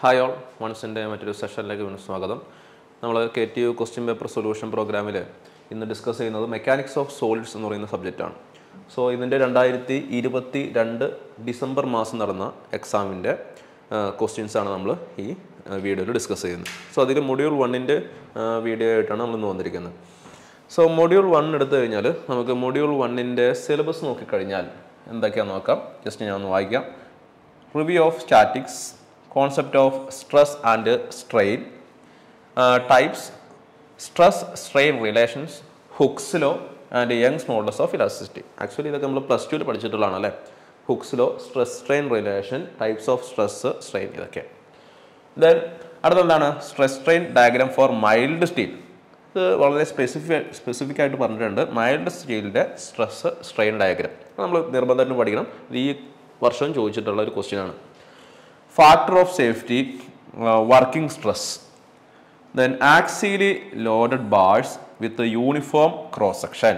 hi all വൺസിൻ്റെ മറ്റൊരു സെഷനിലേക്ക് വീണ്ടും സ്വാഗതം നമ്മൾ K T U question paper solution പ്രോഗ്രാമിൽ ഇന്ന് ഡിസ്കസ് ചെയ്യുന്നത് മെക്കാനിക്സ് ഓഫ് സോളിഡ്സ് എന്ന് പറയുന്ന സബ്ജക്റ്റാണ് സോ ഇതിൻ്റെ രണ്ടായിരത്തി ഇരുപത്തി രണ്ട് ഡിസംബർ മാസം നടന്ന എക്സാമിൻ്റെ ക്വസ്റ്റ്യൻസ് ആണ് നമ്മൾ ഈ വീഡിയോയിൽ ഡിസ്കസ് ചെയ്യുന്നത് സോ അതിൽ മൊഡ്യൂൾ വണ്ണിൻ്റെ വീഡിയോ ആയിട്ടാണ് നമ്മൾ ഇന്ന് വന്നിരിക്കുന്നത് സോ മൊഡ്യൂൾ വൺ എടുത്തു കഴിഞ്ഞാൽ നമുക്ക് മൊഡ്യൂൾ വണ്ണിൻ്റെ സിലബസ് നോക്കിക്കഴിഞ്ഞാൽ എന്തൊക്കെയാണെന്ന് നോക്കാം ജസ്റ്റ് ഞാൻ ഒന്ന് വായിക്കാം review of statics concept of stress and strain types stress strain relations Hooke's law and Young's modulus of elasticity actually ഇതൊക്കെ നമ്മൾ പ്ലസ് ടുവിൽ പഠിച്ചിട്ടുള്ളതാണ് അല്ലേ Hooke's law stress strain relation types of stress strain ഇതൊക്കെ then അടുത്തെന്താണ് stress strain diagram for mild steel ഇത് വളരെ specific specific ആയിട്ട് പറഞ്ഞിട്ടുണ്ട് മൈൽഡ് സ്റ്റീലിൻ്റെ സ്ട്രെസ് സ്ട്രെയിൻ ഡയഗ്രാം നമ്മൾ നിർബന്ധമായിട്ടും പഠിക്കണം ഇത് ഈ വർഷം ചോദിച്ചിട്ടുള്ള ഒരു ക്വസ്റ്റ്യൻ ആണ് factor of safety working stress then axially loaded bars with uniform cross section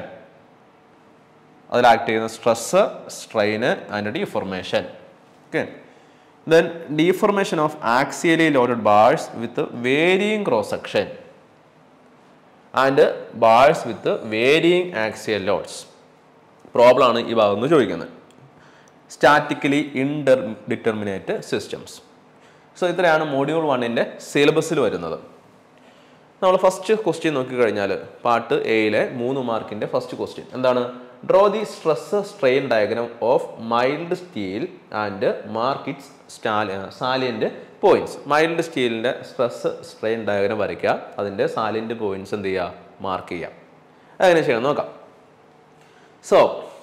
അതിൽ ആക്ട് ചെയ്യുന്ന stress strain and deformation okay then deformation of axially loaded bars with varying cross section and bars with varying axial loads problem ആണ് ഈ ഭാഗത്ത് നിന്ന് ചോദിക്കുന്നത് statically indeterminate systems so ഇത്രയാണ് module വണ്ണിൻ്റെ സിലബസിൽ വരുന്നത് നമ്മൾ ഫസ്റ്റ് ക്വസ്റ്റ്യൻ നോക്കിക്കഴിഞ്ഞാൽ പാർട്ട് എയിലെ മൂന്ന് മാർക്കിൻ്റെ ഫസ്റ്റ് ക്വസ്റ്റ്യൻ എന്താണ് draw the stress strain diagram of mild steel and mark its സ്റ്റാലി സാലിയൻ്റ് പോയിന്റ്സ് മൈൽഡ് സ്റ്റീലിൻ്റെ സ്ട്രെസ് സ്ട്രെയിൻ ഡയഗ്രാം വരയ്ക്കുക അതിൻ്റെ സാലിയൻ്റ് പോയിന്റ്സ് എന്ത് ചെയ്യുക മാർക്ക് ചെയ്യുക അതെങ്ങനെ ചെയ്യണം നോക്കാം സോ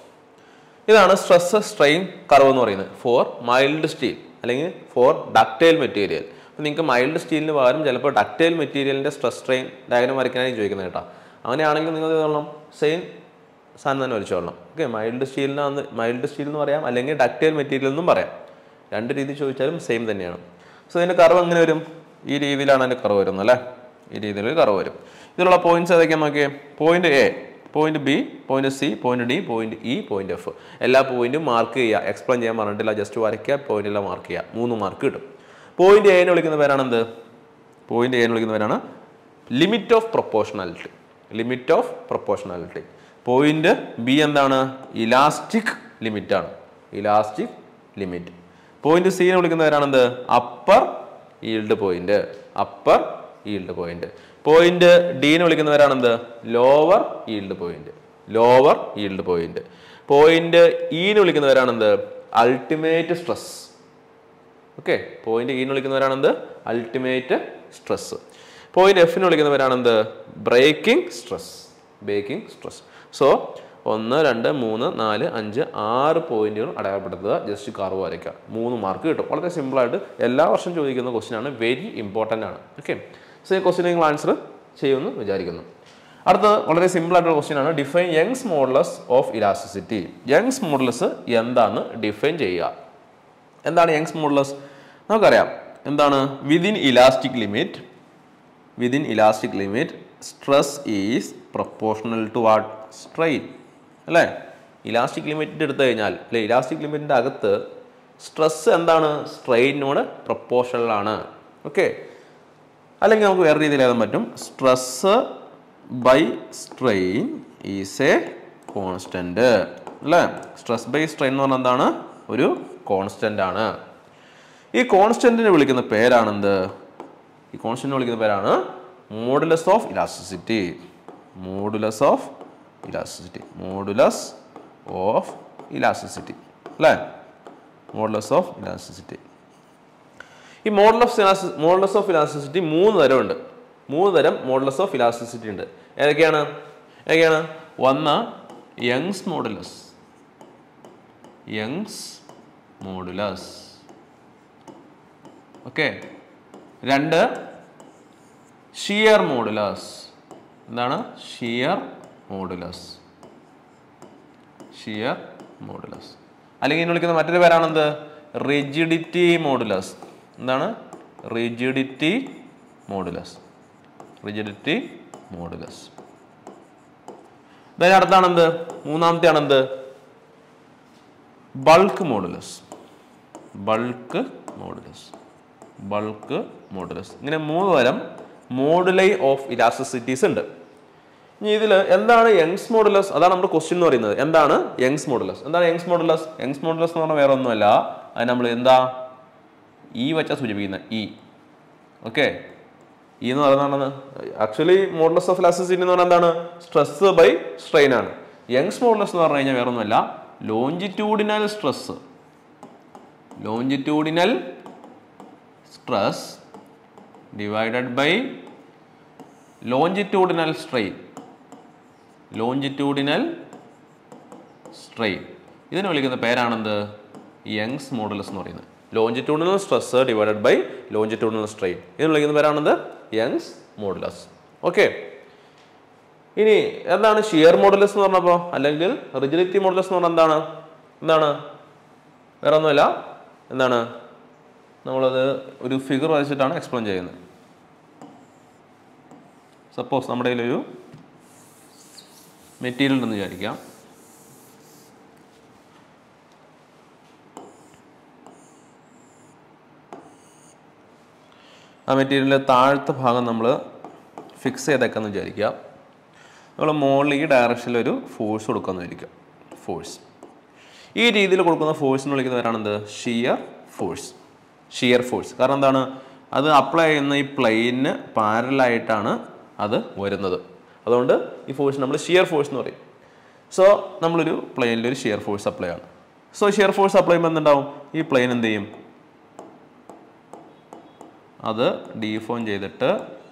ഇതാണ് സ്ട്രെസ് സ്ട്രെയിൻ കർവ് എന്ന് പറയുന്നത് ഫോർ മൈൽഡ് സ്റ്റീൽ അല്ലെങ്കിൽ ഫോർ ഡക്റ്റൈൽ മെറ്റീരിയൽ അപ്പോൾ നിങ്ങൾക്ക് മൈൽഡ് സ്റ്റീലിന് പകരം ചിലപ്പോൾ ഡക്റ്റൈൽ മെറ്റീരിയലിൻ്റെ സ്ട്രെസ് സ്ട്രെയിൻ ഡയഗ്രാം വരയ്ക്കാനായി ചോദിക്കുന്നത് കേട്ടോ അങ്ങനെയാണെങ്കിൽ നിങ്ങൾ ചെയ്തോളണം സെയിം സാധനം തന്നെ വരച്ചോളണം ഓക്കെ മൈൽഡ് സ്റ്റീലിനാന്ന് മൈൽഡ് സ്റ്റീൽ എന്ന് പറയാം അല്ലെങ്കിൽ ഡക്റ്റൈൽ മെറ്റീരിയൽ എന്നും പറയാം രണ്ട് രീതി ചോദിച്ചാലും സെയിം തന്നെയാണ് സോ ഇതിൻ്റെ കർവ് എങ്ങനെ വരും ഈ രീതിയിലാണ് അതിൻ്റെ കർവ് വരുന്നത് അല്ലേ ഈ രീതിയിൽ കർവ് വരും ഇതിലുള്ള പോയിന്റ്സ് ഏതൊക്കെയാണ് നോക്കിയേ point A point B point C point D point E point F എല്ലാ പോയിന്റും മാർക്ക് ചെയ്യുക എക്സ്പ്ലെയിൻ ചെയ്യാൻ പറഞ്ഞിട്ടില്ല ജസ്റ്റ് വരയ്ക്കുക പോയിന്റെല്ലാം മാർക്ക് ചെയ്യുക മൂന്ന് മാർക്ക് കിട്ടും പോയിന്റ് എ എന്ന് വിളിക്കുന്ന പേരാണ് എന്ത് പോയിന്റ് എ എന്ന് വിളിക്കുന്ന പേരാണ് limit of proportionality limit of proportionality point B എന്താണ് ഇലാസ്റ്റിക് ലിമിറ്റ് ആണ് ഇലാസ്റ്റിക് ലിമിറ്റ് പോയിന്റ് സി എന്ന് വിളിക്കുന്ന പേരാണ് എന്ത് upper yield point upper yield point point D എന്ന് വിളിക്കുന്നവരാണ് എന്ത് lower yield point lower yield point point E എന്ന് വിളിക്കുന്നവരാണ് എന്ത് ultimate stress okay point E എന്ന് വിളിക്കുന്നവരാണ് എന്ത് അൾട്ടിമേറ്റ് സ്ട്രെസ് പോയിന്റ് എഫ് എന്ന് വിളിക്കുന്നവരാണ് എന്ത് breaking stress breaking stress so ഒന്ന് രണ്ട് മൂന്ന് നാല് അഞ്ച് ആറ് പോയിന്റുകൾ അടയാളപ്പെടുത്തുക ജസ്റ്റ് കർവ് വരയ്ക്കുക മൂന്ന് മാർക്ക് കിട്ടും വളരെ സിമ്പിളായിട്ട് എല്ലാ വർഷം ചോദിക്കുന്ന ക്വസ്റ്റ്യൻ ആണ് വെരി ഇമ്പോർട്ടൻ്റ് ആണ് ഓക്കെ സോ ഈ ക്വസ്റ്റ്യൻ നിങ്ങൾ ആൻസർ ചെയ്യുമെന്ന് വിചാരിക്കുന്നു അടുത്തത് വളരെ സിമ്പിൾ ആയിട്ടുള്ള ക്വസ്റ്റ്യൻ ആണ് define Young's modulus of elasticity Young's modulus എന്താണ് ഡിഫൈൻ ചെയ്യുക എന്താണ് യങ്സ് മോഡലസ് നമുക്കറിയാം എന്താണ് within elastic limit within elastic limit stress is proportional to what strain അല്ലേ ഇലാസ്റ്റിക് ലിമിറ്റിൻ്റെ എടുത്തു കഴിഞ്ഞാൽ അല്ലെ ഇലാസ്റ്റിക് ലിമിറ്റിൻ്റെ അകത്ത് സ്ട്രെസ് എന്താണ് സ്ട്രെയിനോട് പ്രൊപ്പോർഷണൽ ആണ് ഓക്കെ അല്ലെങ്കിൽ നമുക്ക് വേറെ രീതിയിൽ എഴുതാൻ പറ്റും stress by strain is a constant അല്ലേ സ്ട്രെസ് ബൈ സ്ട്രെയിൻ എന്ന് പറഞ്ഞാൽ എന്താണ് ഒരു കോൺസ്റ്റന്റ് ആണ് ഈ കോൺസ്റ്റന്റിനെ വിളിക്കുന്ന പേരാണെന്ത് ഈ കോൺസ്റ്റന്റ് വിളിക്കുന്ന പേരാണ് modulus of elasticity modulus of elasticity modulus of elasticity അല്ലേ മോഡുലസ് ഓഫ് ഇലാസ്റ്റിസിറ്റി ഈ model of modulus of elasticity മൂന്ന് തരമുണ്ട് മൂന്ന് തരം മോഡലസ് ഓഫ് ഇലാസ്റ്റിസിറ്റി ഉണ്ട് ഏതൊക്കെയാണ് ഏതൊക്കെയാണ് ഒന്ന് Young's modulus Young's modulus okay രണ്ട് ഷിയർ മോഡുലസ് എന്താണ് ഷിയർ മോഡുലസ് ഷിയർ മോഡുലസ് അല്ലെങ്കിൽ ഇനി വിളിക്കുന്ന മറ്റൊരു പേരാണെന്ത് റിജിഡിറ്റി മോഡുലസ് എന്താണ് റിജിഡിറ്റി മോഡുലസ് റിജിഡിറ്റി മോഡുലസ് ഇതിന് അടുത്താണെന്ത് മൂന്നാമത്തെ ആണെന്ത് bulk modulus bulk modulus bulk modulus ഇങ്ങനെ മൂന്ന് തരം മോഡുലൈ ഓഫ് ഇലാസ്റ്റിസിറ്റീസ് ഉണ്ട് ഇനി ഇതിൽ എന്താണ് യങ്സ് മോഡുലസ് അതാണ് നമ്മുടെ ക്വസ്റ്റ്യൻ എന്ന് പറയുന്നത് എന്താണ് യങ്സ് മോഡുലസ് എന്താണ് യങ്സ് മോഡുലസ് യങ്സ് മോഡുലസ് എന്ന് പറഞ്ഞാൽ വേറെ ഒന്നുമല്ല അത് നമ്മൾ എന്താ ഈ വെച്ചാ സൂചിപ്പിക്കുന്നത് ഈ ഓക്കെ ഈ എന്ന് പറയുന്നത് ആക്ച്വലി മോഡുലസ് ഓഫ് ഇലാസ്റ്റിസിറ്റി എന്ന് പറഞ്ഞാൽ എന്താണ് സ്ട്രെസ് ബൈ സ്ട്രെയിൻ ആണ് യങ്സ് മോഡുലസ് എന്ന് പറഞ്ഞു കഴിഞ്ഞാൽ വേറെ ഒന്നുമല്ല longitudinal stress longitudinal stress divided by longitudinal strain longitudinal strain ഇതിനെ വിളിക്കുന്ന പേരാണെന്ത് യങ്സ് മോഡുലസ് എന്ന് പറയുന്നത് longitudinal stress divided by longitudinal strain ഇതിന് വിളിക്കുന്ന പേരാണെന്ത് യങ്സ് മോഡുലസ് ഓക്കെ ഇനി എന്താണ് ഷിയർ മോഡുലസ് എന്ന് പറഞ്ഞപ്പോൾ അല്ലെങ്കിൽ റിജിഡിറ്റി മോഡുലസ് എന്ന് പറഞ്ഞാൽ എന്താണ് എന്താണ് വേറെ ഒന്നുമില്ല എന്താണ് നമ്മളത് ഒരു ഫിഗർ വരച്ചിട്ടാണ് എക്സ്പ്ലെയിൻ ചെയ്യുന്നത് സപ്പോസ് നമ്മുടെ കയ്യിലൊരു മെറ്റീരിയൽ ഉണ്ടെന്ന് വിചാരിക്കാം ആ മെറ്റീരിയലിൻ്റെ താഴത്തെ ഭാഗം നമ്മൾ ഫിക്സ് ചെയ്തേക്കാന്ന് വിചാരിക്കുക നമ്മൾ മുകളിൽ ഈ ഡയറക്ഷനിൽ ഒരു ഫോഴ്സ് കൊടുക്കാമെന്ന് വിചാരിക്കുക ഫോഴ്സ് ഈ രീതിയിൽ കൊടുക്കുന്ന ഫോഴ്സ് എന്ന് വിളിക്കുന്ന പേരാണെന്ത് ഷിയർ ഫോഴ്സ് ഷിയർ ഫോഴ്സ് കാരണം എന്താണ് അത് അപ്ലൈ ചെയ്യുന്ന ഈ പ്ലെയിന് പാരലായിട്ടാണ് അത് വരുന്നത് അതുകൊണ്ട് ഈ ഫോഴ്സ് നമ്മൾ ഷിയർ ഫോഴ്സ് എന്ന് പറയും സോ നമ്മളൊരു പ്ലെയിനിൽ ഒരു ഷിയർ ഫോഴ്സ് അപ്ലൈ ആണ് സോ ഷിയർ ഫോഴ്സ് അപ്ലൈ ചെയ്യുമ്പോൾ എന്തുണ്ടാവും ഈ പ്ലെയിൻ എന്ത് ചെയ്യും അത് ഡീഫോം ചെയ്തിട്ട്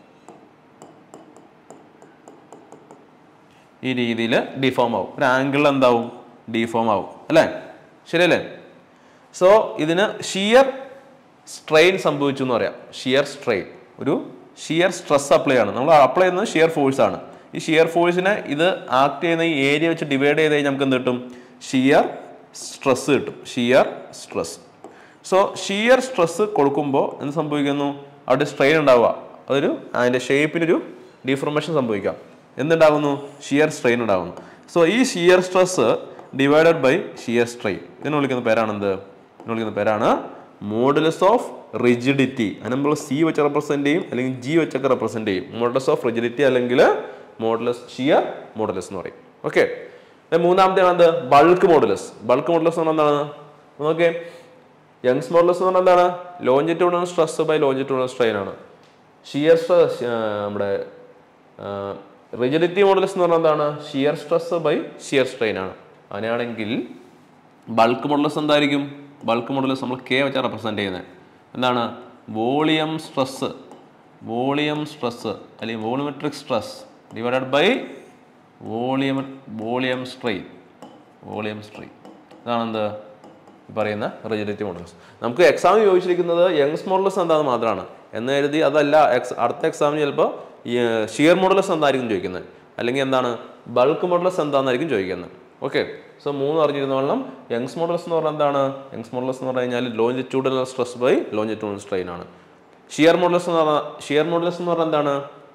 ഈ രീതിയിൽ ഡിഫോം ആവും ഒരു ആംഗിൾ എന്താവും ഡിഫോം ആവും അല്ലേ ശരിയല്ലേ സോ ഇതിന് ഷിയർ സ്ട്രെയിൻ സംഭവിച്ചു എന്ന് പറയാം ഷിയർ സ്ട്രെയിൻ ഒരു ഷിയർ സ്ട്രെസ് അപ്ലൈ ആണ് നമ്മൾ അപ്ലൈ ചെയ്യുന്നത് ഷിയർ ഫോഴ്സ് ആണ് ഈ ഷിയർ ഫോഴ്സിനെ ഇത് ആക്ട് ചെയ്യുന്ന ഈ ഏരിയ വെച്ച് ഡിവൈഡ് ചെയ്ത് കഴിഞ്ഞാൽ നമുക്ക് എന്ത് കിട്ടും ഷിയർ സ്ട്രെസ് കിട്ടും shear stress so shear stress കൊടുക്കുമ്പോൾ എന്ത് സംഭവിക്കുന്നു അവിടെ സ്ട്രെയിൻ ഉണ്ടാവുക അതൊരു അതിൻ്റെ ഷേപ്പിനൊരു ഡിഫോർമേഷൻ സംഭവിക്കാം എന്തുണ്ടാകുന്നു ഷിയർ സ്ട്രെയിൻ ഉണ്ടാകുന്നു സോ ഈ shear stress divided by shear strain ഇതിനെ വിളിക്കുന്ന പേരാണെന്ത് ഇതിനെ വിളിക്കുന്ന പേരാണ് മോഡുലസ് ഓഫ് റിജിഡിറ്റി അത് നമ്മൾ സി വെച്ച് റെപ്രസെന്റ് ചെയ്യും അല്ലെങ്കിൽ ജി വെച്ചൊക്കെ റെപ്രസെന്റ് ചെയ്യും മോഡുലസ് ഓഫ് റിജിഡിറ്റി അല്ലെങ്കിൽ മോഡുലസ് ഷിയർ മോഡുലസ് എന്ന് പറയും ഓക്കെ മൂന്നാമത്തെ എന്ത് ബൾക്ക് മോഡുലസ് ബൾക്ക് മോഡുലസ് എന്ന് പറഞ്ഞാൽ എന്താണ് നോക്കേ യങ്സ് മോഡുലസ് എന്ന് പറഞ്ഞാൽ എന്താണ് longitudinal stress by longitudinal strain ആണ് ഷിയർ സ്ട്രെസ് നമ്മുടെ റിജിഡിറ്റി മോഡുലസ് എന്ന് പറഞ്ഞാൽ എന്താണ് shear stress by shear strain ആണ് അങ്ങനെയാണെങ്കിൽ ബൾക്ക് മോഡുലസ് എന്തായിരിക്കും ബൾക്ക് മോഡുലസ് നമ്മൾ കെ വെച്ചാണ് റെപ്രസെൻറ്റ് ചെയ്യുന്നത് എന്താണ് വോളിയം സ്ട്രെസ് വോളിയം സ്ട്രെസ് അല്ലെങ്കിൽ volumetric stress divided by volume volume strain volume strain ഇതാണെന്ത് ഈ പറയുന്ന റിജിഡിറ്റി മോഡൽസ് നമുക്ക് എക്സാമിന് ചോദിച്ചിരിക്കുന്നത് യങ്സ് മോഡൽസ് എന്താണെന്ന് മാത്രമാണ് എന്ന് എഴുതി അതല്ല എക്സ് അടുത്ത എക്സാമിന് ചിലപ്പോൾ ഷിയർ മോഡൽസ് എന്തായിരിക്കും ചോദിക്കുന്നത് അല്ലെങ്കിൽ എന്താണ് ബൾക്ക് മോഡൽസ് എന്താണെന്നായിരിക്കും ചോദിക്കുന്നത് ഓക്കെ സോ മൂന്ന് അറിഞ്ഞിരുന്നോളം യങ്സ് മോഡൽസ് എന്ന് പറഞ്ഞാൽ എന്താണ് യങ്സ് മോഡൽസ് എന്ന് പറഞ്ഞു കഴിഞ്ഞാൽ longitudinal stress by longitudinal strain ആണ് ഷിയർ മോഡൽസ് എന്ന് പറഞ്ഞാൽ ഷിയർ മോഡൽസ് എന്ന് പറഞ്ഞാൽ എന്താണ്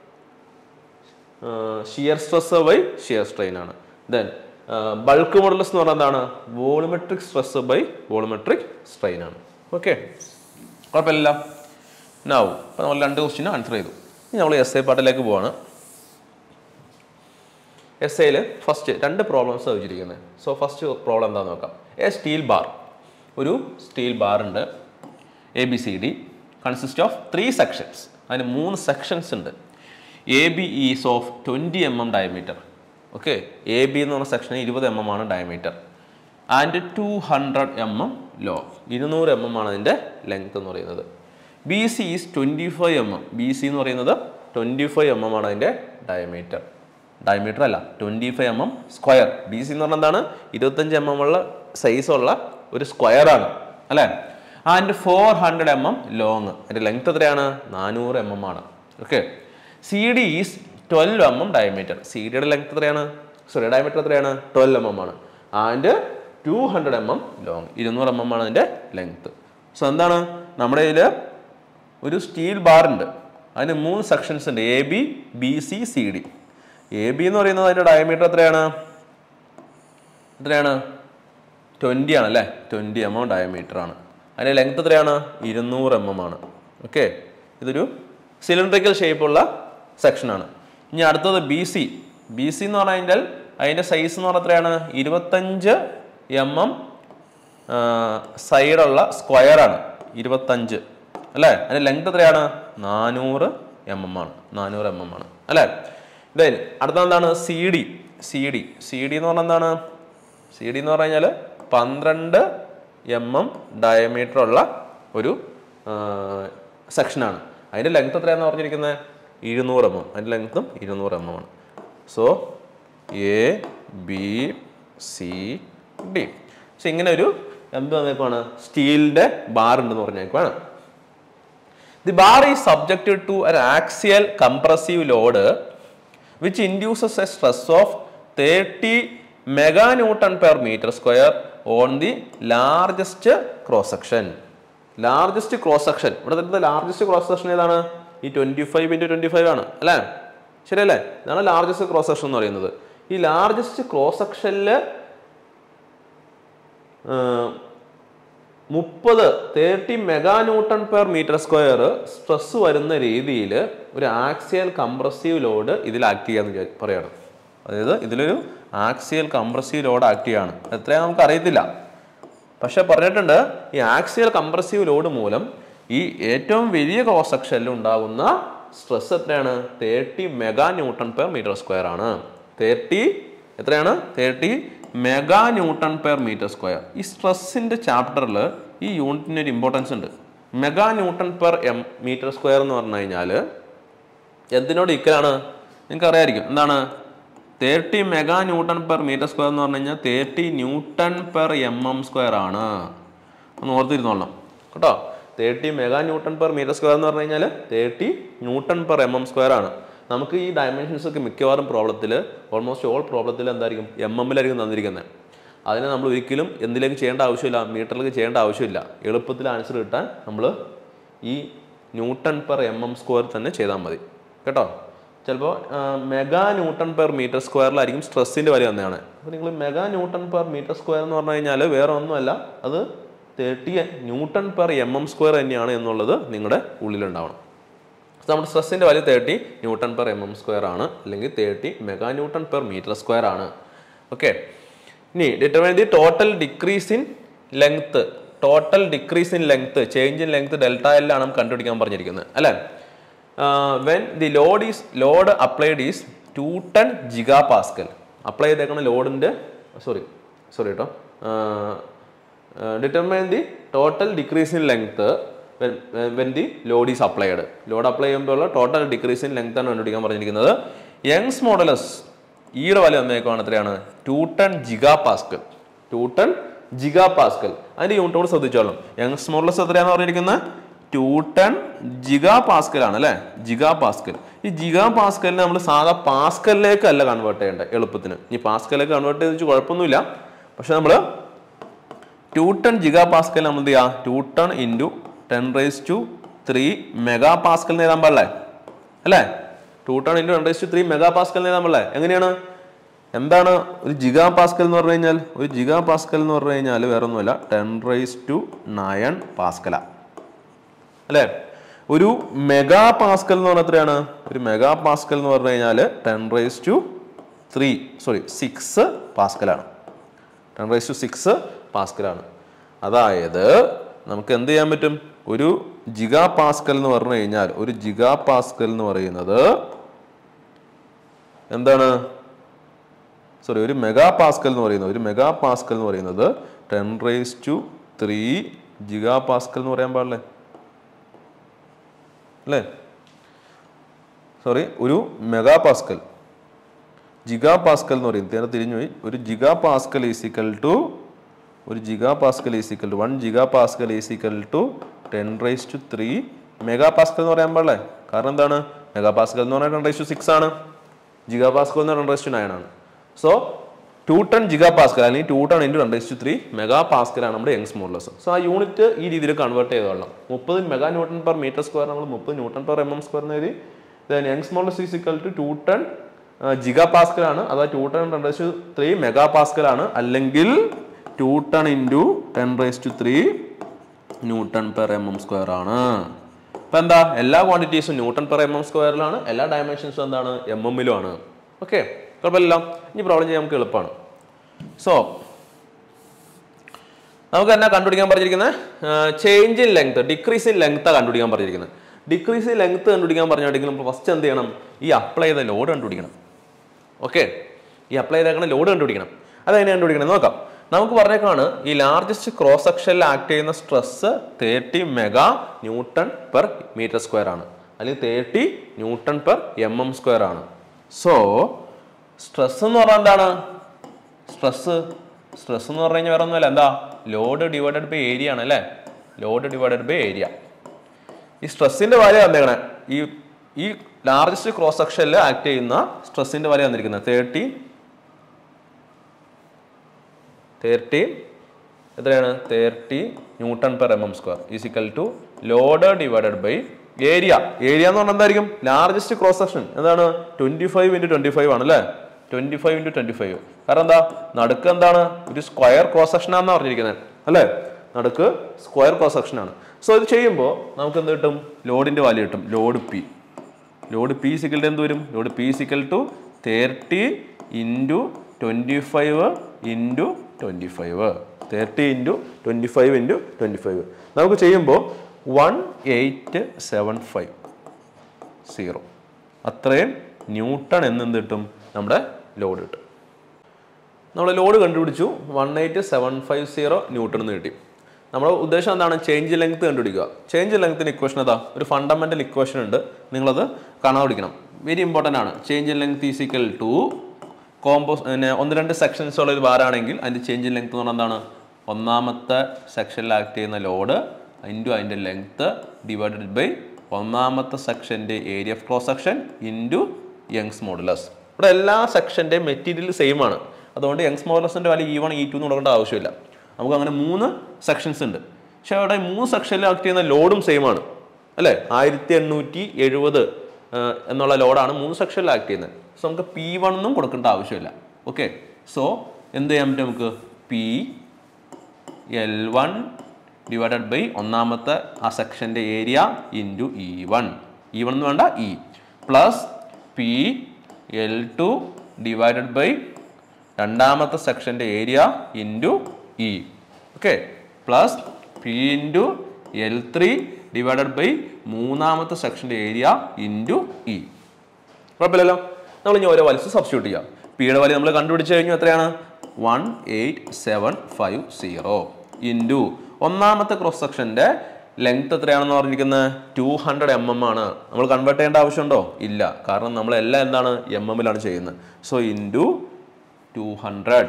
shear stress by shear strain ആണ് ദെൻ ബൾക്ക് മോഡൽസ് എന്ന് പറഞ്ഞാൽ എന്താണ് volumetric stress by volumetric strain ആണ് ഓക്കെ കുഴപ്പമില്ല നാവും അപ്പോൾ നമ്മൾ രണ്ട് ക്വസ്റ്റിനും ആൻസർ ചെയ്തു ഇനി നമ്മൾ എസ് ഐ പാർട്ടിലേക്ക് പോവാണ് എസ് ഐയിൽ ഫസ്റ്റ് രണ്ട് പ്രോബ്ലംസ് ചോദിച്ചിരിക്കുന്നത് സോ ഫസ്റ്റ് പ്രോബ്ലം എന്താണെന്ന് നോക്കാം എ സ്റ്റീൽ ബാർ ഒരു സ്റ്റീൽ ബാർ ഉണ്ട് A B C D consist of three sections അതിന് മൂന്ന് സെക്ഷൻസ് ഉണ്ട് A B is of twenty M M diameter okay A B എന്ന് പറഞ്ഞ സെക്ഷന് ഇരുപത് എം എം ആണ് diameter and two hundred M M ലോ ഇരുന്നൂറ് എം എം ആണ് അതിൻ്റെ ലെങ്ത് എന്ന് പറയുന്നത് B C is twenty five M M B C എന്ന് പറയുന്നത് ട്വൻറ്റി ഫൈവ് എം എം ആണ് അതിൻ്റെ ഡയമീറ്റർ ഡയമീറ്റർ അല്ല twenty five M M square B C എന്ന് പറഞ്ഞാൽ എന്താണ് ഇരുപത്തഞ്ച് എം എം ഉള്ള സൈസുള്ള ഒരു സ്ക്വയർ ആണ് അല്ലേ and four hundred M M long അതിൻ്റെ ലെങ്ത് എത്രയാണ് നാനൂറ് എം എം ആണ് okay C D is twelve M M diameter C ഡിയുടെ ലെങ്ത് എത്രയാണ് സോറി ഡയമീറ്റർ എത്രയാണ് ട്വൽവ് എം എം ആണ് and two hundred M M long ഇരുന്നൂറ് എം എം ആണ് അതിൻ്റെ ലെങ്ത് സോ എന്താണ് നമ്മുടെ ഇതിൽ ഒരു സ്റ്റീൽ ബാർ ഉണ്ട് അതിന് മൂന്ന് സെക്ഷൻസ് ഉണ്ട് A B B C C D A B എന്ന് പറയുന്നത് അതിൻ്റെ ഡയമീറ്റർ എത്രയാണ് എത്രയാണ് ട്വൻറ്റി ആണ് അല്ലേ ട്വൻറ്റി എം എം ഡയമീറ്റർ ആണ് അതിൻ്റെ ലെങ്ത് എത്രയാണ് ഇരുന്നൂറ് എം എം ആണ് ഓക്കെ ഇതൊരു സിലിണ്ടറിക്കൽ ഷേപ്പുള്ള സെക്ഷനാണ് ഇനി അടുത്തത് ബി സി ബി സി എന്ന് പറഞ്ഞു കഴിഞ്ഞാൽ അതിൻ്റെ സൈസ് എന്ന് പറഞ്ഞാൽ എത്രയാണ് ഇരുപത്തഞ്ച് എം എം സൈഡുള്ള സ്ക്വയറാണ് ഇരുപത്തഞ്ച് അല്ലേ അതിൻ്റെ ലെങ്ത് എത്രയാണ് നാനൂറ് എം എം ആണ് നാനൂറ് എം എം ആണ് അല്ലേ ദെൻ അടുത്ത എന്താണ് C D C D C D എന്ന് പറഞ്ഞാൽ എന്താണ് സി ഡി എന്ന് പറഞ്ഞു കഴിഞ്ഞാൽ പന്ത്രണ്ട് എം എം ഡയമീറ്റർ ഉള്ള ഒരു സെക്ഷനാണ് അതിൻ്റെ ലെങ്ത് എത്രയാണെന്ന് പറഞ്ഞിരിക്കുന്നത് ഇരുന്നൂറ് എം എം അതിൻ്റെ ലെങ്ത്തും ഇരുന്നൂറ് എം എം ആണ് so A B C D പക്ഷെ ഇങ്ങനെ ഒരു എന്ത് വന്നേക്കാണ് സ്റ്റീലിൻ്റെ ബാർ ഉണ്ടെന്ന് പറഞ്ഞേക്കുവാണ് the bar is subjected to an axial compressive load which induces a stress of thirty mega newton per metre square on the largest cross section largest cross section ഇവിടെ തരുന്ന ലാർജസ്റ്റ് ക്രോസ് സെക്ഷൻ ഏതാണ് ഈ twenty five into twenty five ആണ് അല്ലേ ശരിയല്ലേ ഇതാണ് largest cross section എന്ന് പറയുന്നത് ഈ ലാർജസ്റ്റ് ക്രോസ് സെക്ഷനിൽ മുപ്പത് thirty mega newton per metre square stress വരുന്ന രീതിയിൽ ഒരു ആക്സിയൽ കംപ്രസീവ് ലോഡ് ഇതിൽ ആക്ട് ചെയ്യാന്ന് വിചാരി- പറയാണ് അതായത് ഇതിലൊരു ആക്സിയൽ കംപ്രസീവ് ലോഡ് ആക്ട് ചെയ്യാണ് എത്രയാ നമുക്ക് അറിയത്തില്ല പക്ഷെ പറഞ്ഞിട്ടുണ്ട് ഈ ആക്സിയൽ കംപ്രസീവ് ലോഡ് മൂലം ഈ ഏറ്റവും വലിയ ക്രോസ് സെക്ഷനിൽ ഉണ്ടാകുന്ന സ്ട്രെസ് എത്രയാണ് thirty mega newton per metre square ആണ് തേർട്ടി എത്രയാണ് thirty mega newton per metre square ഈ സ്ട്രെസ്സിന്റെ ചാപ്റ്ററിൽ ഈ യൂണിറ്റിന് ഒരു ഇമ്പോർട്ടൻസ് ഉണ്ട് mega newton per M metre square എന്ന് പറഞ്ഞു കഴിഞ്ഞാൽ എന്തിനോട് ഇക്കലാണ് നിങ്ങൾക്ക് അറിയായിരിക്കും എന്താണ് thirty mega newton per metre square എന്ന് പറഞ്ഞു കഴിഞ്ഞാൽ thirty newton per M M square ആണ് ഒന്ന് ഓർത്തിരുന്നോളണം കേട്ടോ thirty mega newton per metre square എന്ന് പറഞ്ഞു കഴിഞ്ഞാൽ thirty newton per M M square ആണ് നമുക്ക് ഈ ഡയമെൻഷൻസ് ഒക്കെ മിക്കവാറും പ്രോബ്ലത്തിൽ ഓൾമോസ്റ്റ് ഓൾ പ്രോബ്ലത്തിൽ എന്തായിരിക്കും എം എമ്മിലായിരിക്കും തന്നിരിക്കുന്നത് അതിനെ നമ്മൾ ഒരിക്കലും എന്തിലേക്ക് ചെയ്യേണ്ട ആവശ്യമില്ല മീറ്ററിലേക്ക് ചെയ്യേണ്ട ആവശ്യമില്ല എളുപ്പത്തിൽ ആൻസർ കിട്ടാൻ നമ്മൾ ഈ newton per M M square തന്നെ ചെയ്താൽ മതി കേട്ടോ ചിലപ്പോൾ മെഗാ ന്യൂട്ടൺ പെർ മീറ്റർ സ്ക്വയറിലായിരിക്കും സ്ട്രെസ്സിൻ്റെ വാല്യൂ തന്നെയാണ് അപ്പോൾ നിങ്ങൾ mega newton per metre square എന്ന് പറഞ്ഞു കഴിഞ്ഞാൽ വേറെ ഒന്നുമല്ല അത് thirty newton per M M square തന്നെയാണ് എന്നുള്ളത് നിങ്ങളുടെ ഉള്ളിലുണ്ടാവണം So, നമ്മുടെ സ്ട്രെസ്സിൻ്റെ value thirty newton per M M square ആണ് അല്ലെങ്കിൽ thirty mega newton per metre square ആണ് ഓക്കെ ഇനി determine the total decrease in length total decrease in length change in length delta L ആണ് നമുക്ക് കണ്ടുപിടിക്കാൻ പറഞ്ഞിരിക്കുന്നത് അല്ലേ when the load is load applied is two ton giga pascal apply ചെയ്തേക്കുന്ന ലോഡിൻ്റെ sorry sorry കേട്ടോ determine the total decrease in length when the load is applied load apply ചെയ്യുമ്പോൾ total decrease in length ആണ് കണ്ടുപിടിക്കാൻ പറഞ്ഞിരിക്കുന്നത് Young's modulus ഈയുടെ വില വന്നേക്കുവാണ് എത്രയാണ് two ton giga pascal two ton giga pascal അതിന്റെ യൂണിറ്റ് കൂടെ ശ്രദ്ധിച്ചോളാം യങ്സ് മോഡലസ് എത്രയാന്ന് പറഞ്ഞിരിക്കുന്നത് ടു ടൺ ജിഗാ പാസ്കൽ ആണ് അല്ലേ ജിഗാ പാസ്കൽ ഈ ജിഗാ പാസ്കലിനെ നമ്മൾ സാധാ പാസ്കലിലേക്ക് അല്ല കൺവേർട്ട് ചെയ്യേണ്ടത് എളുപ്പത്തിന് ഈ പാസ്കലിലേക്ക് കൺവേർട്ട് ചെയ്ത് വെച്ച് കുഴപ്പമൊന്നുമില്ല പക്ഷെ നമ്മൾ ടു ടൺ ജിഗാ പാസ്കൽ നമ്മൾ എന്ത് ചെയ്യുക two ton into ten raise to three mega pascal എഴുതാൻ പാടില്ലേ അല്ലേ two ton into ten raise to three mega pascal എഴുതാൻ പാടില്ലേ എങ്ങനെയാണ് എന്താണ് ഒരു ജിഗാ പാസ്കൽ എന്ന് പറഞ്ഞു കഴിഞ്ഞാൽ ഒരു ജിഗാ പാസ്കൽ എന്ന് പറഞ്ഞു കഴിഞ്ഞാൽ വേറെ ഒന്നുമല്ല ten raise to nine pascal അല്ലേ ഒരു മെഗാ പാസ്കൽ എന്ന് പറഞ്ഞാൽ എത്രയാണ് ഒരു മെഗാ പാസ്കൽ എന്ന് പറഞ്ഞു കഴിഞ്ഞാൽ ten raise to three sorry six പാസ്കലാണ് ടെൻ റേസ് ടു സിക്സ് പാസ്കലാണ് അതായത് നമുക്ക് എന്ത് ചെയ്യാൻ പറ്റും ഒരു ജിഗാ പാസ്കൽ എന്ന് പറഞ്ഞു കഴിഞ്ഞാൽ ഒരു ജിഗാ പാസ്കൽ എന്ന് പറയുന്നത് എന്താണ് സോറി ഒരു മെഗാ പാസ്കൽ എന്ന് പറയുന്നത് ഒരു മെഗാ പാസ്കൽ എന്ന് പറയുന്നത് ten raise to three giga pascal എന്ന് പറയാൻ പാടില്ലേ അല്ലേ സോറി ഒരു മെഗാ പാസ്കൽ ജിഗാ പാസ്കൽ എന്ന് പറയുന്നത് നേരെ തിരിഞ്ഞുപോയി ഒരു ജിഗാ പാസ്കൽ ഈസിക്കൽ ടു ഒരു giga pascal is equal to one giga pascal is equal to ten raise to three mega pascal എന്ന് പറയാൻ പാടില്ലേ കാരണം എന്താണ് മെഗാ പാസ്കൽ എന്ന് പറഞ്ഞാൽ ടെൻ റൈസ് ടു സിക്സ് ആണ് ജിഗാ പാസ്കൽ എന്ന് പറഞ്ഞാൽ ടെൻ റൈസ് ടു നയൻ ആണ് so two ton giga pascal അല്ലെങ്കിൽ two ton into ten raise to three mega പാസ്കലാണ് നമ്മുടെ യങ്സ് മോഡലസ് സോ ആ യൂണിറ്റ് ഈ രീതിയിൽ കൺവേർട്ട് ചെയ്തോളാം മുപ്പത് mega newton per metre square നമ്മൾ മുപ്പത് newton per M M square എന്ന് എഴുതി then Young's modulus is equal to two ton giga pascal ആണ് അതായത് two ton ten raise to three mega pascal ആണ് അല്ലെങ്കിൽ two ton into ten raise to three newton per M M square ആണ് അപ്പോൾ എന്താ എല്ലാ ക്വാണ്ടിറ്റീസും ന്യൂട്ടൺ പെർ എം എം സ്ക്വയറിലാണ് എല്ലാ ഡയമെൻഷൻസും എന്താണ് എം എമ്മിലും ആണ് ഓക്കെ കുഴപ്പമില്ല ഇനി പ്രോബ്ലം ചെയ്യാൻ നമുക്ക് എളുപ്പമാണ് സോ നമുക്ക് എന്നാ കണ്ടുപിടിക്കാൻ പറഞ്ഞിരിക്കുന്നത് change in length decrease in length കണ്ടുപിടിക്കാൻ പറഞ്ഞിരിക്കുന്നത് ഡിക്രീസ് ഇൻ ലെങ്ത് കണ്ടുപിടിക്കാൻ പറഞ്ഞിട്ടുണ്ടെങ്കിൽ നമ്മൾ ഫസ്റ്റ് എന്ത് ചെയ്യണം ഈ അപ്ലൈ ചെയ്ത ലോഡ് കണ്ടുപിടിക്കണം ഓക്കെ ഈ അപ്ലൈ ചെയ്തേക്കുന്ന ലോഡ് കണ്ടുപിടിക്കണം അതെങ്ങനെ കണ്ടുപിടിക്കണം നോക്കാം നമുക്ക് പറഞ്ഞേക്കാണ് ഈ ലാർജസ്റ്റ് ക്രോസ് സെക്ഷനിൽ ആക്ട് ചെയ്യുന്ന stress thirty mega newton per metre square ആണ് അല്ലെങ്കിൽ thirty newton per M M square ആണ് സോ സ്ട്രെസ് എന്ന് പറഞ്ഞാൽ എന്താണ് സ്ട്രെസ് സ്ട്രെസ് എന്ന് പറഞ്ഞു കഴിഞ്ഞാൽ വേറെ ഒന്നുമല്ല എന്താ ലോഡ് ഡിവൈഡഡ് ബൈ ഏരിയ ആണ് അല്ലേ ലോഡ് ഡിവൈഡഡ് ബൈ ഏരിയ ഈ സ്ട്രെസ്സിന്റെ വാല്യൂ തന്നേക്കണേ ഈ ഈ ലാർജസ്റ്റ് ക്രോസ് സെക്ഷനിൽ ആക്ട് ചെയ്യുന്ന സ്ട്രെസ്സിന്റെ വാല്യൂ തന്നിരിക്കുന്നത് തേർട്ടി തേർട്ടി എത്രയാണ് thirty newton per M M square is equal to load divided by area area എന്ന് പറഞ്ഞാൽ എന്തായിരിക്കും ലാർജസ്റ്റ് ക്രോസ് സെക്ഷൻ എന്താണ് twenty five into twenty five ആണ് അല്ലേ twenty five into twenty five കാരണം എന്താ നടുക്ക് എന്താണ് ഒരു സ്ക്വയർ ക്രോസ് സെക്ഷൻ ആണെന്ന് പറഞ്ഞിരിക്കുന്നത് അല്ലേ നടുക്ക് സ്ക്വയർ ക്രോസ് സെക്ഷൻ ആണ് സോ ഇത് ചെയ്യുമ്പോൾ നമുക്ക് എന്ത് കിട്ടും ലോഡിന്റെ വാല്യൂ കിട്ടും load P load P equal എന്ത് വരും load P equal to thirty into twenty five into twenty five thirty into twenty five into twenty five നമുക്ക് ചെയ്യുമ്പോൾ one eight seven five zero അത്രയും ന്യൂട്ടൺ എന്നെന്ത് കിട്ടും നമ്മുടെ ലോഡ് കിട്ടും നമ്മൾ ലോഡ് കണ്ടുപിടിച്ചു one eight seven five zero newton എന്ന് കിട്ടി നമ്മുടെ ഉദ്ദേശം എന്താണ് ചേഞ്ച് ലെങ്ത് കണ്ടുപിടിക്കുക ചേഞ്ച് ലെങ്ത്തിന് ഇക്വേഷൻ അതാ ഒരു ഫണ്ടമെന്റൽ ഇക്വേഷൻ ഉണ്ട് നിങ്ങളത് കാണാൻ പഠിക്കണം വെരി ഇമ്പോർട്ടൻ്റ് ആണ് change length is equal to compose പിന്നെ ഒന്ന് രണ്ട് സെക്ഷൻസ് ഉള്ള ഒരു ബാറാണെങ്കിൽ അതിൻ്റെ ചേഞ്ച് ലെങ്ത് എന്ന് പറഞ്ഞാൽ എന്താണ് ഒന്നാമത്തെ സെക്ഷനിൽ ആക്ട് ചെയ്യുന്ന ലോഡ് ഇൻറ്റു അതിൻ്റെ ലെങ്ത് ഡിവൈഡഡ് ബൈ ഒന്നാമത്തെ സെക്ഷൻ്റെ area of cross section into Young's modulus ഇവിടെ എല്ലാ സെക്ഷൻ്റെയും മെറ്റീരിയൽ സെയിം ആണ് അതുകൊണ്ട് യങ്സ് മോഡുലസിൻ്റെ value E one E two എന്ന് കൊടുക്കേണ്ട ആവശ്യമില്ല നമുക്ക് അങ്ങനെ മൂന്ന് സെക്ഷൻസ് ഉണ്ട് പക്ഷെ അവിടെ മൂന്ന് സെക്ഷനിൽ ആക്ട് ചെയ്യുന്ന ലോഡും സെയിം ആണ് അല്ലേ ആയിരത്തി എണ്ണൂറ്റി എഴുപത് എന്നുള്ള ലോഡാണ് മൂന്ന് സെക്ഷനിൽ ആക്ട് ചെയ്യുന്നത് സോ നമുക്ക് പി വൺ എന്നും കൊടുക്കേണ്ട ആവശ്യമില്ല ഓക്കെ സോ എന്ത് ചെയ്യാൻ പറ്റും നമുക്ക് P L one divided by ഒന്നാമത്തെ ആ സെക്ഷൻ്റെ area into E one E one എന്ന് വേണ്ട E plus P L two divided by രണ്ടാമത്തെ സെക്ഷൻ്റെ area into E okay plus P into L three divided by മൂന്നാമത്തെ സെക്ഷൻ്റെ ഏരിയ ഇൻറ്റു ഇ കുഴപ്പമില്ലല്ലോ നമ്മൾ ഇനി ഓരോ വലിച്ച് സബ്സ്റ്റിറ്റ്യൂട്ട് ചെയ്യാം പിയുടെ വാല്യൂ നമ്മൾ കണ്ടുപിടിച്ച് കഴിഞ്ഞു എത്രയാണ് one eight seven five zero into ഒന്നാമത്തെ ക്രോസ് സെക്ഷൻ്റെ ലെങ്ത് എത്രയാണെന്ന് പറഞ്ഞിരിക്കുന്നത് ടു ഹൺഡ്രഡ് എം എം ആണ് നമ്മൾ കൺവേർട്ട് ചെയ്യേണ്ട ആവശ്യമുണ്ടോ ഇല്ല കാരണം നമ്മളെല്ലാം എന്താണ് എം എമ്മിലാണ് ചെയ്യുന്നത് so into two hundred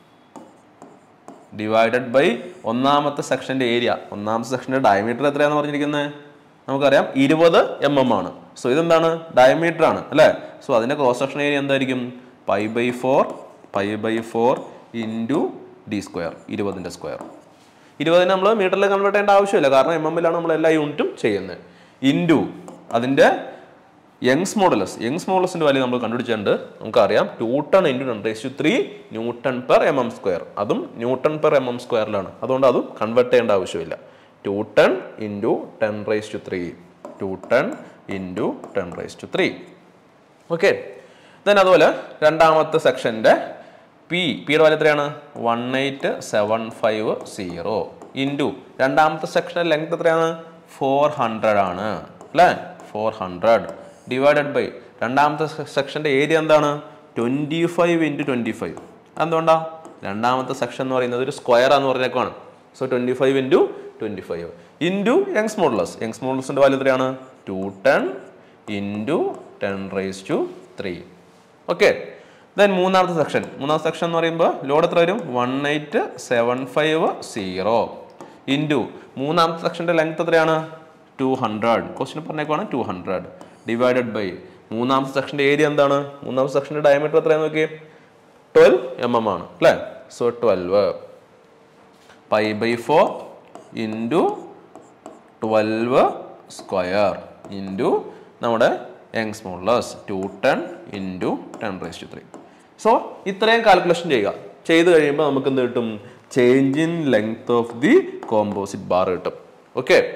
divided by ഒന്നാമത്തെ സെക്ഷന്റെ ഏരിയ ഒന്നാമത്തെ സെക്ഷന്റെ ഡയമീറ്റർ എത്രയാന്ന് പറഞ്ഞിരിക്കുന്നത് നമുക്കറിയാം ഇരുപത് എം എം ആണ് സോ ഇതെന്താണ് ഡയമീറ്റർ ആണ് അല്ലേ സോ അതിന്റെ ക്രോസ് സെക്ഷൻ ഏരിയ എന്തായിരിക്കും pi by four pi by four into D square ഇരുപതിൻ്റെ സ്ക്വയർ ഇരുപതിന് നമ്മൾ മീറ്ററിൽ കൺവേർട്ട് ചെയ്യേണ്ട ആവശ്യമില്ല കാരണം എം എമ്മിലാണ് നമ്മൾ എല്ലാ യൂണിറ്റും ചെയ്യുന്നത് ഇൻറ്റു അതിൻ്റെ യങ്സ് മോഡലസ് യങ്സ് മോഡലസിന്റെ വാല്യൂ നമ്മൾ കണ്ടുപിടിച്ചിട്ടുണ്ട് നമുക്കറിയാം newton into ten raise to three newton per M M square അതും ന്യൂട്ടൺ പെർ എം എം സ്ക്വയറിലാണ് അതുകൊണ്ട് അതും കൺവേർട്ട് ചെയ്യേണ്ട ആവശ്യമില്ല two ton into ten raise to three two ton into ten raise to three okay then അതുപോലെ രണ്ടാമത്തെ സെക്ഷൻ്റെ P പിയുടെ വാല്യൂ എത്രയാണ് one eight seven five zero into രണ്ടാമത്തെ സെക്ഷൻ്റെ ലെങ്ത് എത്രയാണ് ഫോർ ഹൺഡ്രഡ് ആണ് അല്ലേ ഫോർ ഹൺഡ്രഡ് ഡിവൈഡഡ് ബൈ രണ്ടാമത്തെ സെക്ഷൻ്റെ ഏരിയ എന്താണ് twenty five into twenty five എന്തുകൊണ്ടാ രണ്ടാമത്തെ സെക്ഷൻ എന്ന് പറയുന്നത് ഒരു സ്ക്വയർ ആണെന്ന് പറഞ്ഞേക്കാണ് so twenty five into twenty five into Young's modulus Young's മോഡലസിൻ്റെ വാല്യൂ എത്രയാണ് two ten into ten raise to three okay then മൂന്നാമത്തെ സെക്ഷൻ മൂന്നാമത്തെ സെക്ഷൻ എന്ന് പറയുമ്പോൾ ലോഡ് എത്ര വരും one eight seven five zero into മൂന്നാമത്തെ സെക്ഷൻ്റെ ലെങ്ത് എത്രയാണ് ടു ഹൺഡ്രഡ് ക്വസ്റ്റിന് പറഞ്ഞേക്കുവാണ് ടു ഹൺഡ്രഡ് ഡിവൈഡഡ് ബൈ മൂന്നാമത്തെ സെക്ഷൻ്റെ ഏരിയ എന്താണ് മൂന്നാമത്തെ സെക്ഷൻ്റെ ഡയമീറ്റർ എത്രയാണെന്ന് നോക്കി ട്വൽവ് എം എം ആണ് അല്ലേ so twelve pi by four into twelve square into നമ്മുടെ Young's modulus two ten into ten raise to three so ഇത്രയും കാൽക്കുലേഷൻ ചെയ്യുക ചെയ്ത് കഴിയുമ്പോൾ നമുക്ക് എന്ത് കിട്ടും change in length of the composite bar കിട്ടും okay